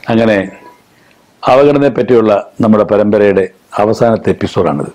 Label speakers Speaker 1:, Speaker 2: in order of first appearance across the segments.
Speaker 1: അങ്ങനെ അവഗണനയെ പറ്റിയുള്ള നമ്മുടെ പരമ്പരയുടെ അവസാനത്തെ എപ്പിസോഡാണിത്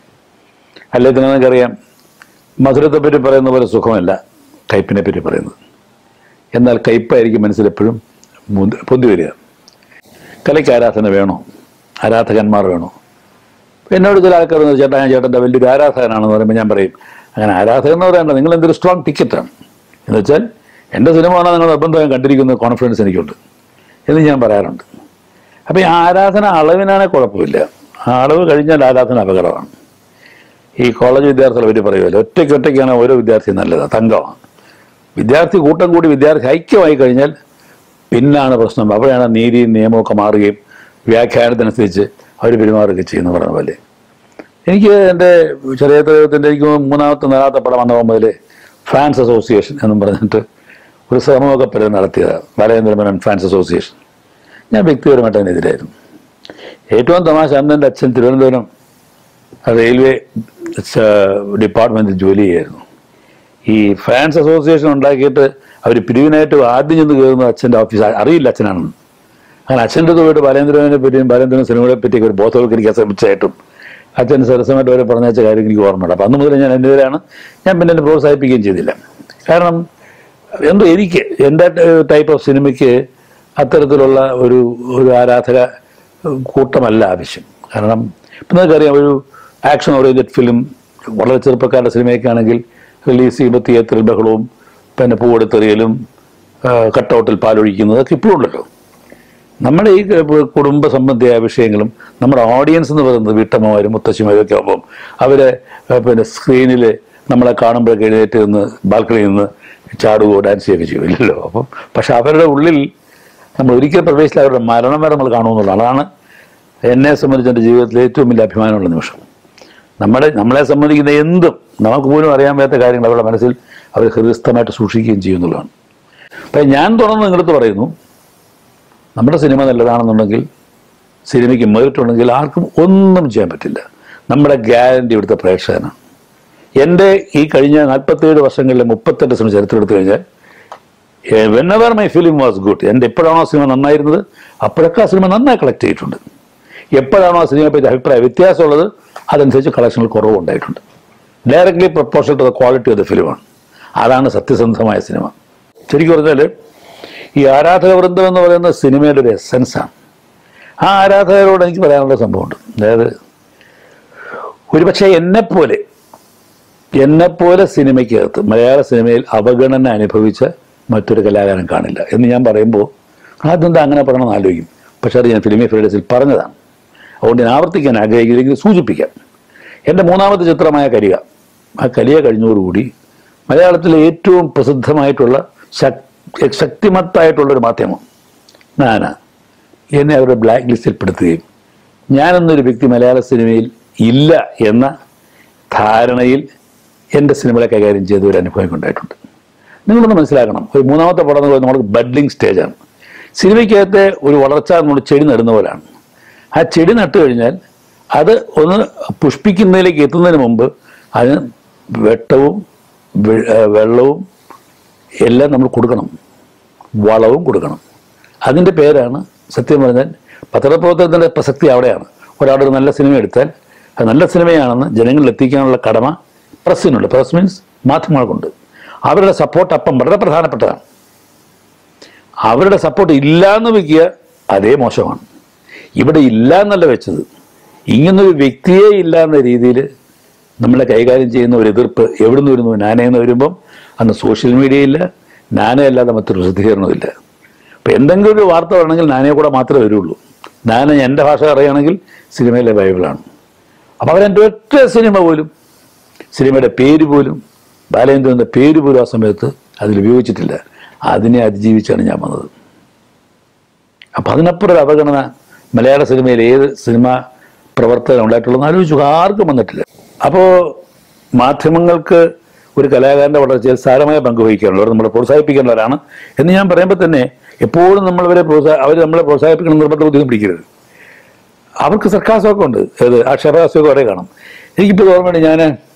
Speaker 1: അല്ലേ തന്നെ നമുക്കറിയാം മധുരത്തെ പറ്റി പറയുന്ന പോലെ സുഖമല്ല കയ്പിനെ പറ്റി പറയുന്നത് എന്നാൽ കയ്പായിരിക്കും മനസ്സിലെപ്പോഴും മുന്ത് പൊന്തി വരിക കലയ്ക്ക് ആരാധന വേണോ ആരാധകന്മാർ വേണോ എന്നോട് ചില ആൾക്കാർ പറഞ്ഞു, ചേട്ടാ ഞാൻ ചേട്ടൻ്റെ വലിയൊരു ആരാധകനാണെന്ന് പറയുമ്പോൾ ഞാൻ പറയും അങ്ങനെ ആരാധകൻ എന്ന് പറയണ്ട നിങ്ങൾ എന്തൊരു സ്ട്രോങ് ടിക്കറ്റാണ് എന്ന് വെച്ചാൽ എൻ്റെ സിനിമ കാണാൻ നിങ്ങൾ നിർബന്ധമായും കണ്ടിരിക്കുന്ന കോൺഫിഡൻസ് എനിക്കുണ്ട് എന്ന് ഞാൻ പറയാറുണ്ട് അപ്പോൾ ഈ ആരാധന അളവിനാണെ കുഴപ്പമില്ല ആ അളവ് കഴിഞ്ഞാൽ ആരാധന അപകടമാണ് ഈ കോളേജ് വിദ്യാർത്ഥികളെ പറ്റി പറയുമല്ലോ ഒറ്റയ്ക്ക് ഒറ്റയ്ക്കാണ് ഓരോ വിദ്യാർത്ഥി നല്ലത് തങ്കമാണ് വിദ്യാർത്ഥി കൂട്ടം കൂടി വിദ്യാർത്ഥി ഐക്യമായി കഴിഞ്ഞാൽ പിന്നാണ് പ്രശ്നം അവിടെയാണ് നീതിയും നിയമമൊക്കെ മാറുകയും വ്യാഖ്യാനത്തിനനുസരിച്ച് അവർ പെരുമാറുകയും ചെയ്യുന്ന പറഞ്ഞ പോലെ എനിക്ക് എൻ്റെ ചെറിയ ദൈവത്തിൻ്റെ എനിക്ക് മൂന്നാമത്തെ നാലാമത്തെ പടം വന്ന മുതൽ ഫാൻസ് അസോസിയേഷൻ എന്നും പറഞ്ഞിട്ട് ഒരു സമൂഹ പരിപാടി നടത്തിയതാണ് ബാലചന്ദ്രമേനോൻ ഫാൻസ് അസോസിയേഷൻ ഞാൻ വ്യക്തിപരമായിട്ട് അതിനെതിരായിരുന്നു ഏറ്റവും തമാശ അന്ന് എൻ്റെ അച്ഛൻ തിരുവനന്തപുരം റെയിൽവേ ഡിപ്പാർട്ട്മെൻറ്റിൽ ജോലി ചെയ്യായിരുന്നു ഈ ഫാൻസ് അസോസിയേഷൻ ഉണ്ടാക്കിയിട്ട് അവർ പിരിവിനായിട്ട് ആദ്യം ചെന്ന് കയറുന്ന അച്ഛൻ്റെ ഓഫീസ് അറിയില്ല അച്ഛനാണെന്ന് അങ്ങനെ അച്ഛൻ്റെ അടുത്ത് പോയിട്ട് ബാലേന്ദ്രനെ പറ്റിയും ബാലേന്ദ്രൻ സിനിമകളെ പറ്റിയൊക്കെ ഒരു ബോധവൽക്കരിക്കാൻ ശ്രമിച്ചായിട്ടും അച്ഛൻ സരസമായിട്ട് അവരെ പറഞ്ഞ കാര്യം എനിക്ക് ഓർമ്മയുണ്ട് അപ്പം അന്ന് മുതൽ ഞാൻ എൻ്റെതിരാണ് ഞാൻ പിന്നെ എന്നെ പ്രോത്സാഹിപ്പിക്കുകയും ചെയ്തില്ല കാരണം എന്തോ എനിക്ക് എൻ്റെ ടൈപ്പ് ഓഫ് സിനിമയ്ക്ക് അത്തരത്തിലുള്ള ഒരു ഒരു ആരാധക കൂട്ടമല്ല ആവശ്യം കാരണം ഇപ്പം നിങ്ങൾക്കറിയാം ഒരു ആക്ഷൻ ഓറിയൻറ്റഡ് ഫിലിം വളരെ ചെറുപ്പക്കാരുടെ സിനിമയൊക്കെ ആണെങ്കിൽ റിലീസ് ചെയ്യുമ്പോൾ തിയേറ്ററിൽ ബഹളവും പിന്നെ പൂവെടുത്തെറിയലും കട്ടൗട്ടിൽ പാലൊഴിക്കുന്നതൊക്കെ ഇപ്പോഴും ഉണ്ടല്ലോ നമ്മുടെ ഈ ക- കുടുംബ സംബന്ധിയായ വിഷയങ്ങളും നമ്മുടെ ഓഡിയൻസ് എന്ന് പറയുന്നത് വീട്ടമ്മമാരും മുത്തശ്ശിമാരും ഒക്കെ ആകുമ്പം അവര് ഏഹ് പിന്നെ സ്ക്രീനിൽ നമ്മളെ കാണുമ്പോഴൊക്കെ എഴുന്നേറ്റ് നിന്ന് ബാൽക്കണിയിൽ നിന്ന് ചാടുകയോ ഡാൻസ് ചെയ്യുകയൊക്കെ ചെയ്യില്ലല്ലോ അപ്പം പക്ഷെ അവരുടെ ഉള്ളിൽ നമ്മൾ ഒരിക്കൽ പ്രവേശിച്ച അവരുടെ മരണം വരെ നമ്മൾ കാണുമെന്നുള്ളതാണ് അതാണ് എന്നെ സംബന്ധിച്ച് എൻ്റെ ജീവിതത്തിലെ ഏറ്റവും വലിയ അഭിമാനമുള്ള നിമിഷം നമ്മുടെ നമ്മളെ സംബന്ധിക്കുന്ന എന്തും നമുക്ക് പോലും അറിയാൻ വയ്യാത്ത കാര്യങ്ങൾ അവരുടെ മനസ്സിൽ അവർ ഹൃദയസ്ഥമായിട്ട് സൂക്ഷിക്കുകയും ചെയ്യുന്നുള്ളതാണ് അപ്പം ഞാൻ തുറന്ന് നിങ്ങളടുത്ത് പറയുന്നു നമ്മുടെ സിനിമ നല്ലതാണെന്നുണ്ടെങ്കിൽ സിനിമയ്ക്ക് മെറിറ്റ് ഉണ്ടെങ്കിൽ ആർക്കും ഒന്നും ചെയ്യാൻ പറ്റില്ല നമ്മുടെ ഗ്യാരണ്ടി ഇവിടുത്തെ പ്രേക്ഷകനാണ് എൻ്റെ ഈ കഴിഞ്ഞ നാൽപ്പത്തേഴ് വർഷങ്ങളിലെ മുപ്പത്തെട്ട് സിനിമ ചരിത്രം എടുത്തു കഴിഞ്ഞാൽ whenever my film was good എൻ്റെ എപ്പോഴാണോ സിനിമ നന്നായിരുന്നത് അപ്പോഴൊക്കെ ആ സിനിമ നന്നായി കളക്ട് ചെയ്തിട്ടുണ്ട് എപ്പോഴാണോ ആ സിനിമയെ പറ്റി അഭിപ്രായ വ്യത്യാസമുള്ളത് അതനുസരിച്ച് കളക്ഷനിൽ കുറവുണ്ടായിട്ടുണ്ട് directly proportion to the quality of the ഫിലിമാണ് അതാണ് സത്യസന്ധമായ സിനിമ ശരിക്കും പറഞ്ഞാൽ ഈ ആരാധക വൃന്ദം എന്ന് പറയുന്ന സിനിമയുടെ ഒരു എസൻസാണ് ആ ആരാധകരോട് എനിക്ക് പറയാനുള്ള സംഭവമുണ്ട് അതായത് ഒരുപക്ഷെ എന്നെപ്പോലെ എന്നെപ്പോലെ സിനിമയ്ക്കകത്ത് മലയാള സിനിമയിൽ അവഗണന അനുഭവിച്ച മറ്റൊരു കലാകാരൻ കാണില്ല എന്ന് ഞാൻ പറയുമ്പോൾ ആദ്യം എന്താ അങ്ങനെ പറയണമെന്ന് ആലോചിക്കും പക്ഷെ അത് ഞാൻ ഫിലിമി ഫെഡറേസിൽ പറഞ്ഞതാണ് അതുകൊണ്ട് ഞാൻ ആവർത്തിക്കാൻ ആഗ്രഹിക്കുന്നെങ്കിൽ സൂചിപ്പിക്കാം എൻ്റെ മൂന്നാമത്തെ ചിത്രമായ കരിക ആ കരിയ കഴിഞ്ഞതോടുകൂടി മലയാളത്തിലെ ഏറ്റവും പ്രസിദ്ധമായിട്ടുള്ള ശക്- ശക്തിമത്തായിട്ടുള്ള ഒരു മാധ്യമം നാന എന്നെ അവരുടെ ബ്ലാക്ക് ലിസ്റ്റിൽ പെടുത്തുകയും ഞാനെന്നൊരു വ്യക്തി മലയാള സിനിമയിൽ ഇല്ല എന്ന ധാരണയിൽ എൻ്റെ സിനിമകളെ കൈകാര്യം ചെയ്ത ഒരു അനുഭവം ഉണ്ടായിട്ടുണ്ട് നിങ്ങളൊന്ന് മനസ്സിലാക്കണം ഒരു മൂന്നാമത്തെ പടം എന്ന് പറയുന്നത് നമുക്ക് ബഡ്ലിംഗ് സ്റ്റേജാണ് സിനിമയ്ക്കകത്തെ ഒരു വളർച്ച നമ്മൾ ചെടി നടുന്ന പോലാണ് ആ ചെടി നട്ടു കഴിഞ്ഞാൽ അത് ഒന്ന് പുഷ്പിക്കുന്നതിലേക്ക് എത്തുന്നതിന് മുമ്പ് അതിന് വെട്ടവും വെ- ഏഹ് വെള്ളവും എല്ലാം നമ്മൾ കൊടുക്കണം വളവും കൊടുക്കണം അതിൻ്റെ പേരാണ് സത്യം പറഞ്ഞാൽ പത്രപ്രവർത്തനത്തിൻ്റെ പ്രസക്തി അവിടെയാണ് ഒരാളൊരു നല്ല സിനിമ എടുത്താൽ അത് നല്ല സിനിമയാണെന്ന് ജനങ്ങളിൽ എത്തിക്കാനുള്ള കടമ പ്രസ്സിനുണ്ട് പ്രസ് മീൻസ് മാധ്യമങ്ങൾക്കുണ്ട് അവരുടെ സപ്പോർട്ട് അപ്പം വളരെ പ്രധാനപ്പെട്ടതാണ് അവരുടെ സപ്പോർട്ട് ഇല്ല എന്ന് വെക്കുക അതേ മോശമാണ് ഇവിടെ ഇല്ല എന്നല്ല വെച്ചത് ഇങ്ങനൊരു വ്യക്തിയെ ഇല്ല എന്ന രീതിയിൽ നമ്മളെ കൈകാര്യം ചെയ്യുന്ന ഒരു എതിർപ്പ് എവിടുന്ന് വരുന്നു നാനയെന്ന് വരുമ്പം അന്ന് സോഷ്യൽ മീഡിയ ഇല്ല നാനയല്ലാതെ മറ്റൊരു പ്രസിദ്ധീകരണമില്ല അപ്പം എന്തെങ്കിലും ഒരു വാർത്ത വേണമെങ്കിൽ നാനയെ കൂടെ മാത്രമേ വരുള്ളൂ നാന എൻ്റെ ഭാഷ അറിയുകയാണെങ്കിൽ സിനിമയിലെ ബൈബിളാണ് അപ്പം അവരെൻ്റെ ഒറ്റ സിനിമ പോലും സിനിമയുടെ പേര് പോലും ബാലേന്ദ്രൻ്റെ പേര് പോലും ആ സമയത്ത് അതിൽ ഉപയോഗിച്ചിട്ടില്ല അതിനെ അതിജീവിച്ചാണ് ഞാൻ വന്നത് അപ്പം അതിനപ്പുറം ഒരു അവഗണന മലയാള സിനിമയിൽ ഏത് സിനിമ പ്രവർത്തനം ഉണ്ടായിട്ടുള്ളതെന്ന് ആലോചിച്ചു ആർക്കും വന്നിട്ടില്ല അപ്പോൾ മാധ്യമങ്ങൾക്ക് ഒരു കലാകാരൻ്റെ വളർച്ചയിൽ സാരമായ പങ്ക് വഹിക്കാനുള്ളവർ നമ്മളെ പ്രോത്സാഹിപ്പിക്കേണ്ടവരാണ് എന്ന് ഞാൻ പറയുമ്പോൾ തന്നെ എപ്പോഴും നമ്മളവരെ പ്രോത്സാഹ അവർ നമ്മളെ പ്രോത്സാഹിപ്പിക്കണം നിർബന്ധ ബുദ്ധിയും പിടിക്കരുത് അവർക്ക് സർക്കാസമൊക്കെ ഉണ്ട് ഏത് അക്ഷരാസ്യമൊക്കെ അവിടെ കാണും എനിക്കിപ്പോൾ ഓർമ്മയുണ്ട് ഞാൻ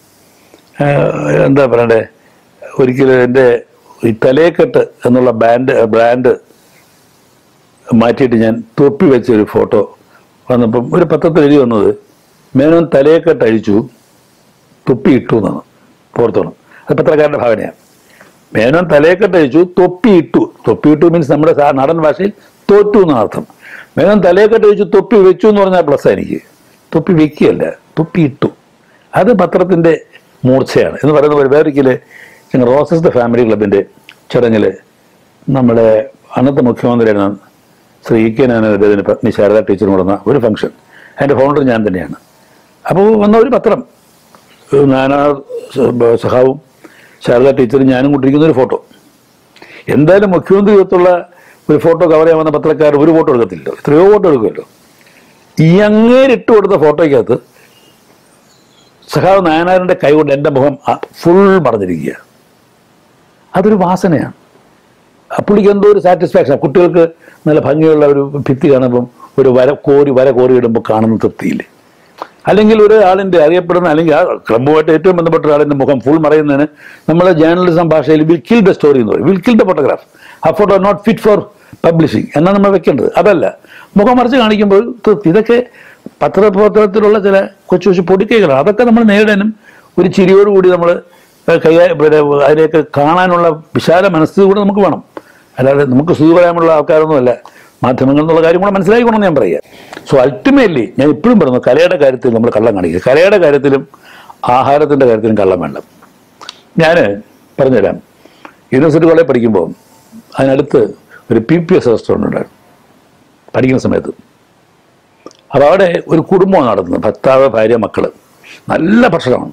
Speaker 1: എന്താ പറയണ്ടേ ഒരിക്കലും എൻ്റെ ഈ തലേക്കെട്ട് എന്നുള്ള ബാൻഡ് ബ്രാൻഡ് മാറ്റിയിട്ട് ഞാൻ തൊപ്പി വെച്ച ഒരു ഫോട്ടോ വന്നപ്പം ഒരു പത്രത്തിൽ എഴുതി വന്നത് മേനോൻ തലയെക്കെട്ട് അഴിച്ചു തൊപ്പി ഇട്ടു എന്നാണ് പുറത്തോണം അത് പത്രക്കാരന്റെ ഭാവനയാണ് മേനോൻ തലയെക്കെട്ട് അഴിച്ചു തൊപ്പി ഇട്ടു തൊപ്പി ഇട്ടു മീൻസ് നമ്മുടെ സാ- നാടൻ ഭാഷയിൽ തോറ്റു എന്നാണ് അർത്ഥം മേനോൻ തലയെക്കെട്ട് അഴിച്ചു തൊപ്പി വെച്ചു എന്ന് പറഞ്ഞാൽ പ്ലസ് എനിക്ക് തൊപ്പി വെക്കുകയല്ല തൊപ്പി ഇട്ടു അത് പത്രത്തിന്റെ മൂർച്ചയാണ് എന്ന് പറയുന്ന പോലെ വേറൊരിക്കല് ഞങ്ങൾ റോസസ് ദ ഫാമിലി ക്ലബിന്റെ ചടങ്ങിൽ നമ്മുടെ അന്നത്തെ മുഖ്യമന്ത്രിയായിരുന്ന ശ്രീ ഇ കെ നാനോദയത്തിന് പത്നി ശാരദ ടീച്ചർ നടന്ന ഒരു ഫംഗ്ഷൻ അതിന്റെ ഫൗണ്ടർ ഞാൻ തന്നെയാണ് അപ്പോൾ വന്ന ഒരു പത്രം നാനാ സ- സഹാവും ശാരദ ടീച്ചറും ഞാനും കൊണ്ടിരിക്കുന്ന ഒരു ഫോട്ടോ എന്തായാലും മുഖ്യമന്ത്രി യുവത്തുള്ള ഒരു ഫോട്ടോ കവർ ചെയ്യാൻ വന്ന പത്രക്കാർ ഒരു ഫോട്ടോ എടുക്കത്തില്ലല്ലോ എത്രയോ ഫോട്ടോ എടുക്കുമല്ലോ ഈ അങ്ങേരിട്ട് കൊടുത്ത ഫോട്ടോയ്ക്കകത്ത് സഹാവ് നായനാറിന്റെ കൈ കൊണ്ട് എൻ്റെ മുഖം ഫുൾ മറഞ്ഞിരിക്കുക അതൊരു വാസനയാണ് ആ പുള്ളിക്ക് എന്തോ ഒരു സാറ്റിസ്ഫാക്ഷൻ കുട്ടികൾക്ക് നല്ല ഭംഗിയുള്ള ഒരു ഭിത്തി കാണുമ്പം ഒരു വര കോരി വര കോരി ഇടുമ്പോൾ കാണുന്ന തൃപ്തിയില്ലേ അല്ലെങ്കിൽ ഒരു ആളിന്റെ അറിയപ്പെടുന്ന അല്ലെങ്കിൽ ആ ക്ലബുമായിട്ട് ഏറ്റവും ബന്ധപ്പെട്ട ഒരാളിന്റെ മുഖം ഫുൾ മറയുന്നതിന് നമ്മൾ ജേർണലിസം ഭാഷയിൽ വിൽ കിൽ ദ സ്റ്റോറി എന്ന് പറയും വിൽ കിൽ ദ ഫോട്ടോഗ്രാഫ് ആ photo not fit for publishing എന്നാണ് നമ്മൾ വെക്കേണ്ടത് അതല്ല മുഖം മറിച്ച് കാണിക്കുമ്പോൾ തൃപ്തി ഇതൊക്കെ പത്രപ്രവർത്തനത്തിലുള്ള ചില കൊച്ചു കൊച്ചു പൊടിക്കൈകളാണ് അതൊക്കെ നമ്മൾ നേരിടാനും ഒരു ചിരിയോടുകൂടി നമ്മൾ കൈ പിന്നെ അതിനെയൊക്കെ കാണാനുള്ള വിശാല മനസ്സ് കൂടെ നമുക്ക് വേണം അല്ലാതെ നമുക്ക് സുഖ പറയാനുള്ള ആൾക്കാരൊന്നുമല്ല മാധ്യമങ്ങൾ എന്നുള്ള കാര്യം കൂടെ മനസ്സിലാക്കിക്കണമെന്ന് ഞാൻ പറയുക സോ അൾട്ടിമേറ്റ്ലി ഞാൻ ഇപ്പോഴും പറയുന്നു കലയുടെ കാര്യത്തിൽ നമ്മൾ കള്ളം കാണിക്കുക കലയുടെ കാര്യത്തിലും ആഹാരത്തിന്റെ കാര്യത്തിലും കള്ളം വേണ്ട ഞാൻ പറഞ്ഞുതരാം യൂണിവേഴ്സിറ്റി കോളേജ് പഠിക്കുമ്പോൾ അതിനടുത്ത് ഒരു പി പി എസ് റെസ്റ്റോറൻറ്റ് ഉണ്ടായിരുന്നു പഠിക്കുന്ന സമയത്ത് അപ്പോൾ അവിടെ ഒരു കുടുംബമാണ് നടത്തുന്നത് ഭർത്താവ് ഭാര്യ മക്കള് നല്ല ഭക്ഷണമാണ്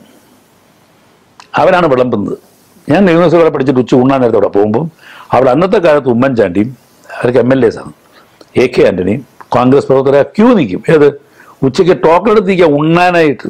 Speaker 1: അവരാണ് വിളമ്പുന്നത് ഞാൻ യൂണിവേഴ്സിറ്റി കോളേജ് പഠിച്ചിട്ട് ഉച്ച ഉണ്ണാൻ നേരത്തെ അവിടെ പോകുമ്പോൾ അവിടെ അന്നത്തെ കാലത്ത് ഉമ്മൻചാണ്ടിയും അവർക്ക് എം എൽ എസ് ആണ് എ കെ ആന്റണിയും കോൺഗ്രസ് പ്രവർത്തകരെ ക്യൂ നിൽക്കും ഏത് ഉച്ചയ്ക്ക് ടോക്കൺ എടുത്തിരിക്കുക ഉണ്ണാനായിട്ട്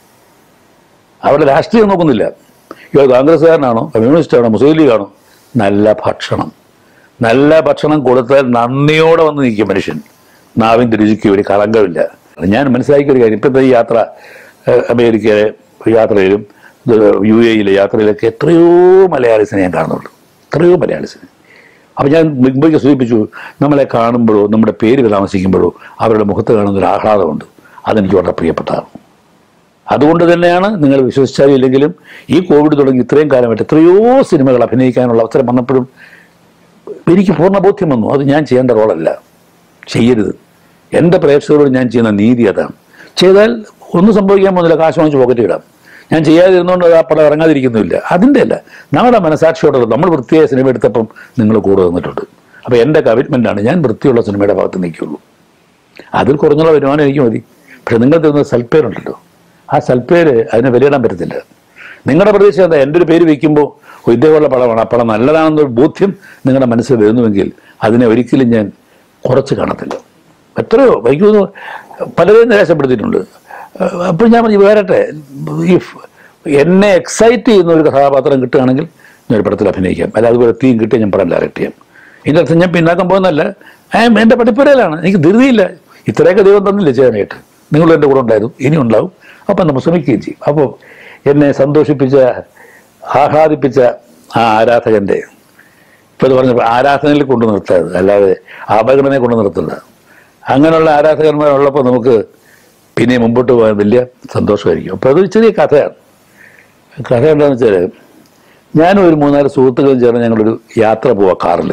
Speaker 1: അവിടെ രാഷ്ട്രീയം നോക്കുന്നില്ല ഇയാൾ കോൺഗ്രസ്സുകാരനാണോ കമ്മ്യൂണിസ്റ്റ് ആണോ മുസ്ലിം ലീഗാണോ നല്ല ഭക്ഷണം നല്ല ഭക്ഷണം കൊടുത്താൽ നന്ദിയോടെ വന്ന് നിൽക്കും മനുഷ്യൻ നാവിൻ്റെ രുചിക്ക് ഒരു കളങ്കമില്ല ഞാൻ മനസ്സിലാക്കിയ ഒരു കാര്യം ഇപ്പോഴത്തെ ഈ യാത്ര ഏഹ്, അമേരിക്കയിലെ യാത്രയിലും ഇത് യു എയിലെ യാത്രയിലൊക്കെ എത്രയോ മലയാളീസിനെ ഞാൻ കാണുന്നുള്ളൂ എത്രയോ മലയാളീസിനെ അപ്പം ഞാൻ മുമ്പേക്ക് സൂചിപ്പിച്ചു നമ്മളെ കാണുമ്പോഴോ നമ്മുടെ പേര് താമസിക്കുമ്പോഴോ അവരുടെ മുഖത്ത് കാണുന്ന ഒരു ആഹ്ലാദമുണ്ട് അതെനിക്ക് വളരെ പ്രിയപ്പെട്ടതാണ് അതുകൊണ്ട് തന്നെയാണ് നിങ്ങൾ വിശ്വസിച്ചാലും ഇല്ലെങ്കിലും ഈ കോവിഡ് തുടങ്ങി ഇത്രയും കാലമായിട്ട് എത്രയോ സിനിമകൾ അഭിനയിക്കാനുള്ള അവസരം വന്നപ്പോഴും എനിക്ക് പൂർണ്ണ ബോധ്യം വന്നു അത് ഞാൻ ചെയ്യേണ്ട റോളല്ല ചെയ്യരുത് എൻ്റെ പ്രേക്ഷകരോട് ഞാൻ ചെയ്യുന്ന നീതി അതാണ് ചെയ്താൽ ഒന്നും സംഭവിക്കാൻ പോകുന്നില്ല കാശ് വാങ്ങിച്ച് പോക്കറ്റ് ഇടാം ഞാൻ ചെയ്യാതിരുന്നുകൊണ്ട് അത് ആ പടം ഇറങ്ങാതിരിക്കുന്നില്ല അതിൻ്റെ അല്ല നമ്മുടെ മനസാക്ഷിയോടുള്ള നമ്മൾ വൃത്തിയായ സിനിമ എടുത്തപ്പം നിങ്ങൾ കൂടെ നിന്നിട്ടുണ്ട് അപ്പോൾ എൻ്റെ കമ്മിറ്റ്മെൻ്റാണ് ഞാൻ വൃത്തിയുള്ള സിനിമയുടെ ഭാഗത്ത് നിൽക്കുള്ളൂ അതിൽ കുറഞ്ഞുള്ള വരുമാനം എനിക്ക് മതി പക്ഷെ നിങ്ങൾ തരുന്ന സൽപ്പേരുണ്ടല്ലോ ആ സൽപ്പേര് അതിനെ വിലയിടാൻ പറ്റത്തില്ല നിങ്ങളുടെ പ്രതീക്ഷ എന്താ എൻ്റെ ഒരു പേര് വയ്ക്കുമ്പോൾ ഇതേപോലുള്ള പടമാണ് ആ പടം നല്ലതാണെന്നൊരു ബോധ്യം നിങ്ങളുടെ മനസ്സിൽ വരുന്നുവെങ്കിൽ അതിനെ ഒരിക്കലും ഞാൻ കുറച്ച് കാണത്തില്ല എത്രയോ വൈകുന്നു പലരെയും നിരാശപ്പെടുത്തിയിട്ടുണ്ട് അപ്പോൾ ഞാൻ പറഞ്ഞു വരട്ടെ ഇഫ് എന്നെ എക്സൈറ്റ് ചെയ്യുന്ന ഒരു കഥാപാത്രം കിട്ടുകയാണെങ്കിൽ ഞാൻ ഒരു പടത്തിൽ അഭിനയിക്കാം അല്ല അതുപോലെ തീം കിട്ടിയ ഞാൻ പടം ഡയറക്റ്റ് ചെയ്യാം ഇതിൻ്റെ അർത്ഥം ഞാൻ പിന്നാക്കം പോകുന്നല്ല എൻ്റെ പഠിപ്പുരയിലാണ് എനിക്ക് ധൃതിയില്ല ഇത്രയൊക്കെ ദൈവം തന്നില്ല ചെയ്യാനായിട്ട് നിങ്ങളും എൻ്റെ കൂടെ ഉണ്ടായിരുന്നു ഇനി ഉണ്ടാവും അപ്പം നമ്മൾ ശ്രമിക്കുകയും ചെയ്യും അപ്പോൾ എന്നെ സന്തോഷിപ്പിച്ച ആഹ്ലാദിപ്പിച്ച ആ ആരാധകൻ്റെ ഇപ്പൊ ഇത് പറഞ്ഞ ആരാധനയിൽ കൊണ്ടു നിർത്തരുത് അല്ലാതെ അപകടനെ കൊണ്ടു നിർത്തണ്ട അങ്ങനെയുള്ള ആരാധകന്മാരുള്ളപ്പോൾ നമുക്ക് പിന്നെ മുമ്പോട്ട് പോകാൻ വലിയ സന്തോഷമായിരിക്കും അപ്പോൾ അതൊരു ചെറിയ കഥയാണ് കഥ എന്താണെന്ന് വെച്ചാൽ ഞാനും ഒരു മൂന്നാല് സുഹൃത്തുക്കളും ചേർന്ന് ഞങ്ങളൊരു യാത്ര പോവാ കാറിൽ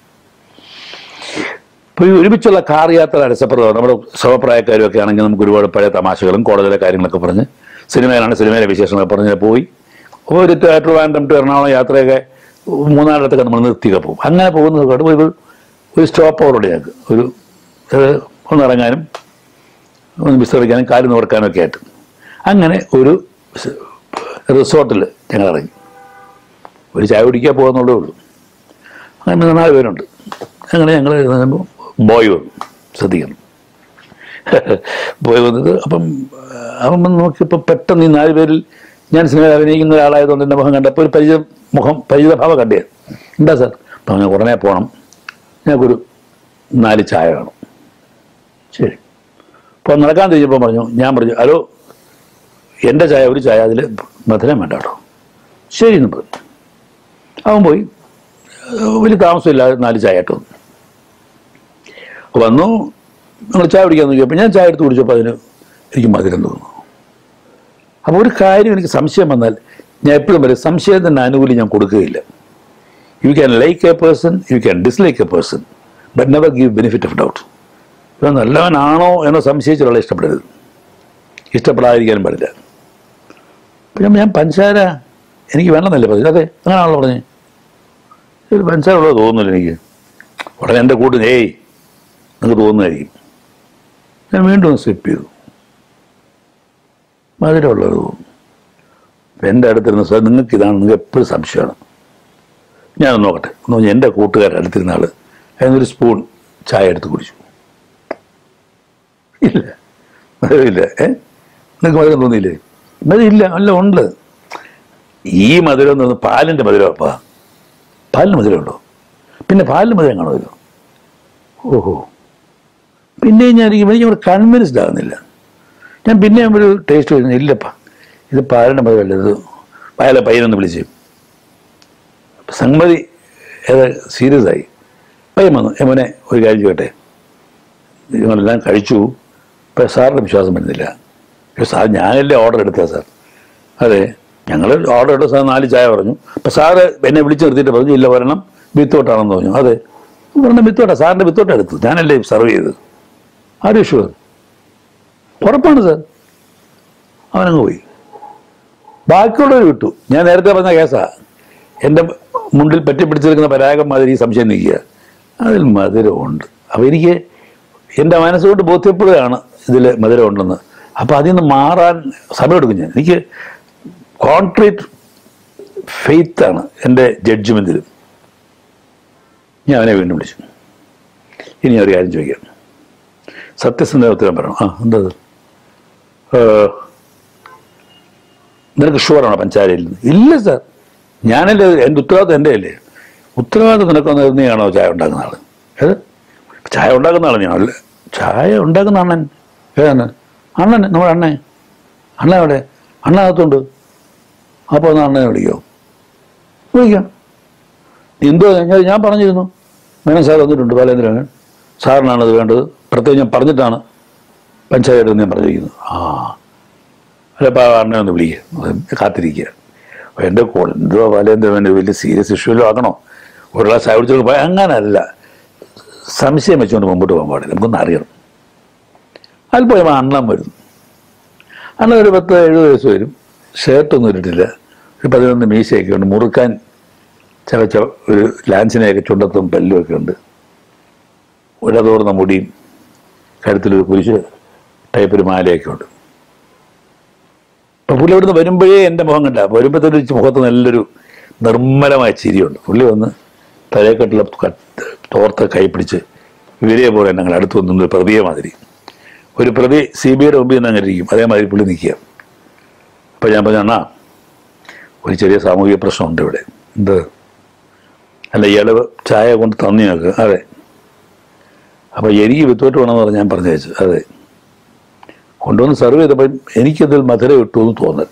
Speaker 1: ഇപ്പോൾ ഈ ഒരുമിച്ചുള്ള കാർ യാത്ര രസപ്രദമാണ് നമ്മുടെ സമപ്രായക്കാരും ഒക്കെ ആണെങ്കിൽ നമുക്ക് ഒരുപാട് പഴയ തമാശകളും കോടതിയിലെ കാര്യങ്ങളൊക്കെ പറഞ്ഞ് സിനിമയിലാണ് സിനിമയിലെ വിശേഷങ്ങളൊക്കെ പറഞ്ഞ് പോയി ഒരു ട്രിവാൻഡ്രം ടു എറണാകുളം യാത്രയൊക്കെ മൂന്നാറിടത്തൊക്കെ നമ്മൾ നിർത്തിയൊക്കെ പോകും അങ്ങനെ പോകുന്നത് കൊണ്ട് ഒരു ഒരു സ്റ്റോപ്പ് ഓവറുണ്ട് ഞങ്ങൾക്ക് ഒരു ഏഹ്, ഒന്ന് ഇറങ്ങാനും ഒന്ന് വിശ്രമിക്കാനും കാല് നോർക്കാനും ഒക്കെ ആയിട്ട് അങ്ങനെ ഒരു സ് റിസോർട്ടിൽ ഞങ്ങൾ ഇറങ്ങി ഒരു ചായ കുടിക്കാൻ പോകുന്നുള്ളേ ഉള്ളൂ അങ്ങനെ നാല് പേരുണ്ട് അങ്ങനെ ഞങ്ങൾ ഇരുന്നപ്പോൾ ബോയ് വന്നു ശ്രദ്ധിക്കണം ബോയ് വന്നത് അപ്പം അവൻ വന്ന് നോക്കിയപ്പോൾ പെട്ടെന്ന് ഈ നാല് പേരിൽ ഞാൻ സിനിമയിൽ അഭിനയിക്കുന്ന ഒരാളായതുകൊണ്ട് എൻ്റെ മുഖം കണ്ടപ്പോൾ ഒരു പരിചയ മുഖം പരിചിതഭാവം കണ്ടേ എന്താ സാർ അപ്പം അങ്ങനെ ഉടനെ പോകണം ഞങ്ങൾക്കൊരു നാല് ചായ വേണം ശരി അപ്പോൾ നടക്കാൻ തിരിച്ചപ്പോൾ പറഞ്ഞു ഞാൻ പറഞ്ഞു ഹലോ എൻ്റെ ചായ ഒരു ചായ അതിൽ മധുരം വേണ്ട കേട്ടോ ശരി എന്ന് പറഞ്ഞു അവൻ പോയി ഏഹ് വലിയ താമസമില്ലാതെ നാല് ചായ ഇട്ട് വന്നു വന്നു ഞങ്ങൾ ചായ കുടിക്കാൻ നോക്കിയപ്പോൾ ഞാൻ ചായ എടുത്ത് കുടിച്ചപ്പോൾ അതിന് എനിക്ക് മധുരം തോന്നുന്നു അപ്പോൾ ഒരു കാര്യം എനിക്ക് സംശയം വന്നാൽ ഞാൻ എപ്പോഴും പറയും സംശയത്തിൻ്റെ ആനുകൂല്യം ഞാൻ കൊടുക്കുകയില്ല you can like a person you can dislike a person but never give benefit of doubt ഇവൻ നല്ലവനാണോ എന്ന് സംശയിച്ചുള്ള ഇഷ്ടപ്പെടരുത് ഇഷ്ടപ്പെടാതിരിക്കാനും പാടില്ല പിന്നെ ഞാൻ പഞ്ചാര എനിക്ക് വേണമെന്നല്ലേ പറഞ്ഞു അതെ അങ്ങനെയാണല്ലോ പറഞ്ഞേ ഒരു പഞ്ചാര ഉള്ളത് തോന്നുന്നില്ല എനിക്ക് ഉടനെ എൻ്റെ കൂട്ടിന് ഏയ് നിങ്ങൾക്ക് തോന്നുന്നതായിരിക്കും ഞാൻ വീണ്ടും സ്ലിപ്പ് ചെയ്തു മധുരമുള്ളത് തോന്നുന്നു അപ്പം എൻ്റെ അടുത്തിരുന്ന സാർ നിങ്ങൾക്ക് ഇതാണ് നിങ്ങൾക്ക് എപ്പോഴും സംശയമാണ് ഞാനൊന്ന് നോക്കട്ടെ എന്ന് പറഞ്ഞാൽ എൻ്റെ കൂട്ടുകാരൻ അടുത്തിരുന്ന ആൾ അതിനൊരു സ്പൂൺ ചായ എടുത്ത് കുടിച്ചു ഇല്ല മധുരമില്ല ഏ നിങ്ങൾക്ക് മധുരം തോന്നിയില്ലേ മധുരം ഇല്ല അല്ല ഉണ്ട് ഈ മധുരം എന്ന് പറഞ്ഞാൽ പാലിൻ്റെ മധുരമാപ്പാ പാലിന് മധുരമുണ്ടോ പിന്നെ പാലിന് മധുരം കാണുമല്ലോ ഓഹോ പിന്നെ ഞാൻ എനിക്ക് ഇവിടെ കൺവിൻസ്ഡ് ആകുന്നില്ല ഞാൻ പിന്നെ ഒരു ടേസ്റ്റ് വരുന്നു ഇല്ലപ്പാ ഇത് പാലിൻ്റെ മധുരമല്ല ഇത് അയാളെ പയ്യനൊന്ന് വിളിച്ചു സംഗതി ഏത് സീരിയസ് ആയി പയ്യൻ വന്നു എമ്മനെ ഒരു കാര്യം ചോട്ടെ നിങ്ങളെല്ലാം കഴിച്ചു ഇപ്പം സാറിന് വിശ്വാസം വരുന്നില്ല "അയ്യോ, സാർ ഞാനല്ലേ ഓർഡർ എടുത്തത് സാർ അതെ ഞങ്ങൾ ഓർഡർ എടുത്ത സാർ നാല് ചായ പറഞ്ഞു അപ്പം സാറ് എന്നെ വിളിച്ച് നിർത്തിയിട്ട് പറഞ്ഞു ഇല്ല വരണം വിത്തോട്ടാണെന്ന് പറഞ്ഞു അതെ പറഞ്ഞ വിത്തോട്ടാ സാറിൻ്റെ വിത്തോട്ട എടുത്തു ഞാനല്ലേ സർവ് ചെയ്തത് ആരും ഷുവർ ഉറപ്പാണ് സാർ അവനങ്ങ് പോയി ബാക്കിയുള്ളവർ വിട്ടു ഞാൻ നേരത്തെ പറഞ്ഞ കേസാ എൻ്റെ മുണ്ടിൽ പറ്റി പിടിച്ചെടുക്കുന്ന പരാഗം മാതിരി ഈ സംശയം നിൽക്കുക അതിൽ മധുരമുണ്ട് അപ്പോൾ എനിക്ക് എൻ്റെ മനസ്സുകൊണ്ട് ബോധ്യപ്പെടുകയാണ് ഇതിൽ മധുരമുണ്ടെന്ന് അപ്പോൾ അതിൽ നിന്ന് മാറാൻ സമയമെടുക്കും ഞാൻ എനിക്ക് കോൺക്രീറ്റ് ഫെയ്ത്താണ് എൻ്റെ ജഡ്ജ്മെൻറ്റിലും ഞാൻ അവനെ വീണ്ടും വിളിച്ചു ഇനി ഞാൻ ഒരു കാര്യം ചോദിക്കാം സത്യസന്ധ ഉത്തരം പറയണം ആ എന്താ അത്? ഏഹ്, നിനക്ക് ഷുവറാണോ പഞ്ചായത്തിൽ നിന്ന് ഇല്ല സാർ ഞാനല്ലേ എൻ്റെ ഉത്തരവാദിത്വം എൻ്റെ അല്ലേ ഉത്തരവാദിത്വം നിനക്കൊന്ന് നീയാണോ ചായ ഉണ്ടാക്കുന്ന ആള് ഏത് ചായ ഉണ്ടാക്കുന്ന ആള് ഞാനല്ലേ ചായ ഉണ്ടാക്കുന്ന അണ്ണൻ ഏതാണ് അണ്ണൻ നമ്മുടെ അണ്ണൻ അണ്ണൻ എവിടെ അണ്ണനകത്തുണ്ട് അപ്പോൾ ഒന്ന് അണ്ണനെ വിളിക്കോ വിളിക്കാം എന്തോ ഞാൻ ഞാൻ പറഞ്ഞിരുന്നു മേനൻ സാർ വന്നിട്ടുണ്ട് ബാലേന്ദ്രൻ സാറിനാണ് അത് വേണ്ടത് പ്രത്യേകം ഞാൻ പറഞ്ഞിട്ടാണ് പഞ്ചായത്ത് ഞാൻ പറഞ്ഞിരിക്കുന്നത് ആ അല്ല അപ്പോൾ അണ്ണനെ ഒന്ന് വിളിക്കുക കാത്തിരിക്കുക അപ്പോൾ എൻ്റെ കോൾ എന്തോ ബാലേന്ദ്രൻ വലിയ സീരിയസ് ഇഷ്യൂല്ലോ ആക്കണോ ഒരു ഗ്ലാസ് ചായ കുടിച്ചോണ്ട് പോയി അങ്ങനല്ല സംശയം വെച്ചുകൊണ്ട് മുമ്പോട്ട് പോകാൻ പാടില്ല നമുക്കൊന്ന് അറിയണം അതിൽ പോയപ്പോൾ അണ്ണൻ വരുന്നു അണ്ണൻ ഒരു പത്ത് എഴുപത് വയസ്സ് വരും ഷർട്ടൊന്നും ഇട്ടിട്ടില്ല ഒരു പതിനൊന്ന് മീശയൊക്കെ ഉണ്ട് മുറുക്കാൻ ചവച്ച ഒരു ലാൻസിനെയൊക്കെ ചുണ്ടത്തും പല്ലുമൊക്കെ ഉണ്ട് ഒരതോർന്ന മുടിയും കഴുത്തിലൊരു കുരിശ് ടൈപ്പ് ഒരു മാലയൊക്കെ ഉണ്ട് അപ്പൊ പുള്ളി ഇവിടുന്ന് വരുമ്പോഴേ എൻ്റെ മുഖം കണ്ട വരുമ്പോഴത്തെ മുഖത്ത് നല്ലൊരു നിർമ്മലമായ ചിരിയുണ്ട് പുള്ളി വന്ന് തലയെക്കെട്ടിലെ കട്ട് തോർത്ത് കൈ പിടിച്ച് വിരയെ പോലെ ഞങ്ങൾ അടുത്ത് വന്നു ഒരു പ്രതിയെ മാതിരി ഒരു പ്രതി സി ബി ഐയുടെ മുമ്പിൽ നിന്ന് അങ്ങനെ ഇരിക്കും അതേമാതിരി പുള്ളി നിൽക്കുക അപ്പം ഞാൻ പറഞ്ഞു അണ്ണാ ഒരു ചെറിയ സാമൂഹിക പ്രശ്നമുണ്ട് ഇവിടെ എന്ത് അല്ല ഇയാൾ ചായ കൊണ്ട് തന്നി നോക്ക് അതെ അപ്പോൾ എനിക്ക് വിത്തോട്ട് വേണമെന്ന് പറഞ്ഞ് ഞാൻ പറഞ്ഞു വെച്ചു അതെ കൊണ്ടുവന്ന് സെർവ് ചെയ്തപ്പോൾ എനിക്കതിൽ മധുരം ഇട്ടു എന്ന് തോന്നൽ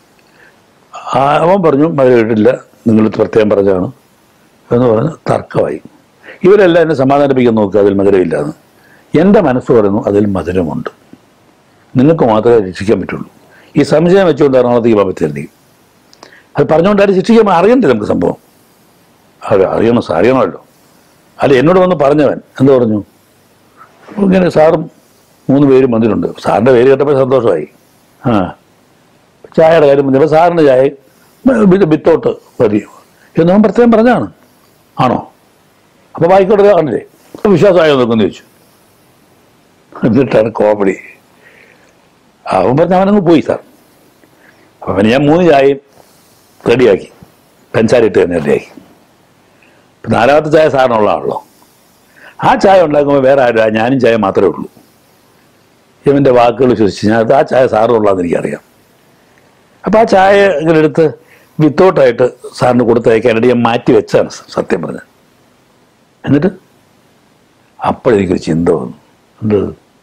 Speaker 1: ആ, അവൻ പറഞ്ഞു മധുരം ഇട്ടില്ല നിങ്ങൾ പ്രത്യേകം പറഞ്ഞാണ് എന്ന് പറഞ്ഞ് തർക്കമായി ഇവരെല്ലാം എന്നെ സമാധാനിപ്പിക്കാൻ നോക്കുക അതിൽ മധുരമില്ലാന്ന് എൻ്റെ മനസ്സ് പറയുന്നു അതിൽ മധുരമുണ്ട് നിങ്ങൾക്ക് മാത്രമേ രക്ഷിക്കാൻ പറ്റുള്ളൂ ഈ സംശയം വെച്ചുകൊണ്ട് എറണാകുളത്തേക്ക് പോകാൻ പറ്റില്ല അത് പറഞ്ഞുകൊണ്ടാരും ശിക്ഷിക്കാൻ അറിയണ്ടേ നമുക്ക് സംഭവം അത് അറിയണം സാർ അറിയണമല്ലോ അല്ല എന്നോട് വന്ന് പറഞ്ഞവൻ എന്ത് പറഞ്ഞു ഇങ്ങനെ സാറും മൂന്ന് പേരും വന്നിട്ടുണ്ട് സാറിൻ്റെ പേര് കേട്ടപ്പോൾ സന്തോഷമായി ആ ചായയുടെ കാര്യം പറഞ്ഞപ്പോൾ സാറിൻ്റെ ചായ ബി- വിത്തോട്ട് മതി എന്ന് അവൻ പ്രത്യേകം പറഞ്ഞാണ് ആണോ അപ്പോൾ വായിക്കോട്ടെ കണ്ടില്ലേ അപ്പോൾ വിശ്വാസമായോ നോക്കുന്നു ചോദിച്ചു എന്നിട്ടാണ് കോമഡി അവൻ പറഞ്ഞ അവനങ്ങ് പോയി സാർ അപ്പം പിന്നെ ഞാൻ മൂന്ന് ചായയും റെഡിയാക്കി പഞ്ചാര ഇട്ട് തന്നെ റെഡിയാക്കി ഇപ്പം നാലാമത്തെ ചായ സാറിനുള്ളതാണല്ലോ ആ ചായ ഉണ്ടാക്കുമ്പോൾ വേറെ ആരും ഞാനും ചായ മാത്രമേ ഉള്ളൂ ഇവൻ്റെ വാക്കുകൾ വിശ്വസിച്ച് ഞാൻ അത് ആ ചായ സാറിനുള്ളതെന്ന് എനിക്കറിയാം അപ്പം ആ ചായ ഇങ്ങനെ എടുത്ത് വിത്തോട്ടായിട്ട് സാറിന് കൊടുത്തയക്കാനായിട്ട് ഞാൻ മാറ്റി വെച്ചാണ് സത്യം പറഞ്ഞത് എന്നിട്ട് അപ്പോഴെനിക്കൊരു ചിന്ത വന്നു എന്ത്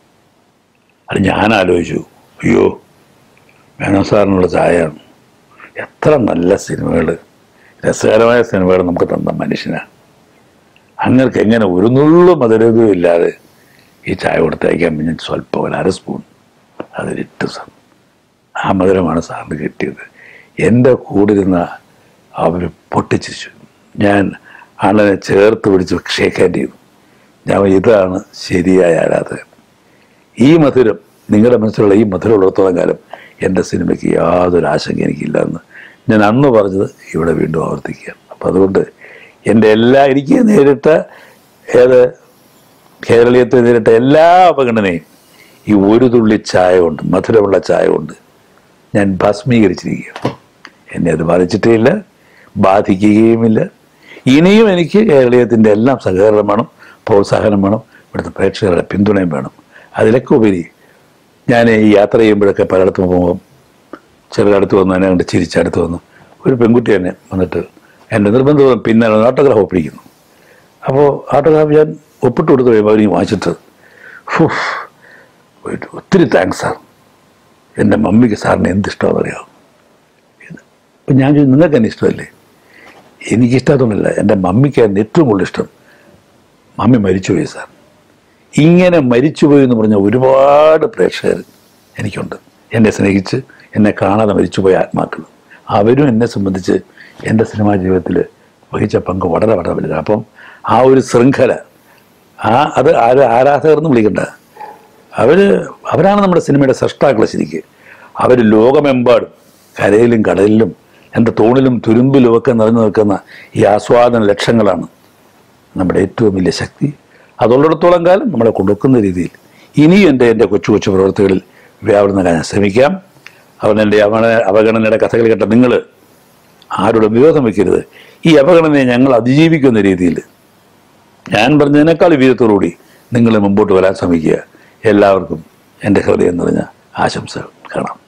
Speaker 1: അത് ഞാൻ ആലോചിച്ചു അയ്യോ മേനോൻ സാറിനുള്ള ചായയാണ് എത്ര നല്ല സിനിമകൾ രസകരമായ സിനിമകൾ നമുക്ക് തന്ന മനുഷ്യനാണ് അങ്ങർക്ക് എങ്ങനെ ഒരു നുള്ളു മധുരവും ഇല്ലാതെ ഈ ചായ കൊടുത്തയക്കാൻ ഞാൻ സ്വല്പം ഒരു അര സ്പൂൺ അതിലിട്ടു സാർ ആ മധുരമാണ് സാറിന് കിട്ടിയത് എൻ്റെ കൂടെ ഇരുന്ന അവർ പൊട്ടിച്ചു ഞാൻ അണ്ണനെ ചേർത്ത് പിടിച്ച് ഷേക്ക് ഹാൻഡ് ചെയ്തു ഞാൻ ഇതാണ് ശരിയായ ആരാധകൻ ഈ മധുരം നിങ്ങളുടെ മനസ്സിലുള്ള ഈ മധുരം ഉള്ളിടത്തോളം കാലം എൻ്റെ സിനിമയ്ക്ക് യാതൊരു ആശങ്ക എനിക്കില്ല എന്ന് ഞാൻ അന്ന് പറഞ്ഞത് ഇവിടെ വീണ്ടും ആവർത്തിക്കുകയാണ് അപ്പം അതുകൊണ്ട് എൻ്റെ എല്ലാ എനിക്ക് നേരിട്ട ഏത് കേരളീയത്തെ നേരിട്ട എല്ലാ അപഗണനയും ഈ ഒരു തുള്ളി ചായ കൊണ്ട് മധുരമുള്ള ചായ കൊണ്ട് ഞാൻ ഭസ്മീകരിച്ചിരിക്കുക എന്നെ അത് ബാധിച്ചിട്ടേ ഇല്ല ബാധിക്കുകയുമില്ല ഇനിയും എനിക്ക് കേരളീയത്തിൻ്റെ എല്ലാം സഹകരണം വേണം പ്രോത്സാഹനം വേണം ഇവിടുത്തെ പ്രേക്ഷകരുടെ പിന്തുണയും വേണം അതിലൊക്കെ ഉപരി ഞാൻ ഈ യാത്ര ചെയ്യുമ്പോഴൊക്കെ പലയിടത്തും പോകുമ്പോൾ ചെറുതടുത്ത് വന്ന് എന്നെ കണ്ട് ചിരിച്ചടുത്ത് വന്ന് ഒരു പെൺകുട്ടി തന്നെ വന്നിട്ട് എൻ്റെ നിർബന്ധം പിന്നെ ഓട്ടോഗ്രാഫ് ഒപ്പിടിക്കുന്നു അപ്പോൾ ഓട്ടോഗ്രാഫ് ഞാൻ ഒപ്പിട്ട് കൊടുത്ത് കഴിയുമ്പോൾ അവരീ വാങ്ങിച്ചിട്ട് ഫു, ഒരു ഒത്തിരി താങ്ക്സ് സാർ എൻ്റെ മമ്മിക്ക് സാറിന് എന്ത് ഇഷ്ടമാണെന്ന് അറിയാമോ അപ്പം ഞാൻ ചോദിച്ചു നിങ്ങൾക്ക് എന്നെ ഇഷ്ടമല്ലേ എനിക്കിഷ്ടമൊന്നുമില്ല എൻ്റെ മമ്മിക്കായിരുന്നു ഏറ്റവും കൂടുതൽ ഇഷ്ടം മമ്മി മരിച്ചുപോയി സാർ ഇങ്ങനെ മരിച്ചുപോയി എന്ന് പറഞ്ഞ ഒരുപാട് പ്രേക്ഷകർ എനിക്കുണ്ട് എന്നെ സ്നേഹിച്ച് എന്നെ കാണാതെ മരിച്ചുപോയ ആത്മാക്കൾ അവരും എന്നെ സംബന്ധിച്ച് എൻ്റെ സിനിമാ ജീവിതത്തിൽ വഹിച്ച പങ്ക് വളരെ വളരെ വലുതാണ് അപ്പം ആ ഒരു ശൃംഖല ആ അത് ആര് ആരാധകർന്ന് വിളിക്കണ്ട അവർ അവരാണ് നമ്മുടെ സിനിമയുടെ സൃഷ്ടാക്കൾ ശരിക്ക് അവർ ലോകമെമ്പാടും കരയിലും കടലിലും എൻ്റെ തൂണിലും തുരുമ്പിലും ഒക്കെ നിറഞ്ഞു നിൽക്കുന്ന ഈ ആസ്വാദന ലക്ഷങ്ങളാണ് നമ്മുടെ ഏറ്റവും വലിയ ശക്തി അതുള്ളിടത്തോളം കാലം നമ്മളെ കൊടുക്കുന്ന രീതിയിൽ ഇനിയും എൻ്റെ എൻ്റെ കൊച്ചു കൊച്ചു പ്രവർത്തികളിൽ വ്യാപനം ഞാൻ ശ്രമിക്കാം അവൻ എൻ്റെ അവന അവഗണനയുടെ കഥകൾ കേട്ട നിങ്ങൾ ആരോടും വിരോധം വെക്കരുത് ഈ അവഗണനയെ ഞങ്ങൾ അതിജീവിക്കുന്ന രീതിയിൽ ഞാൻ പറഞ്ഞതിനേക്കാൾ വീരത്തോടുകൂടി നിങ്ങൾ മുമ്പോട്ട് വരാൻ ശ്രമിക്കുക എല്ലാവർക്കും എൻ്റെ ഹൃദയം നിറഞ്ഞ ആശംസകൾ കാണാം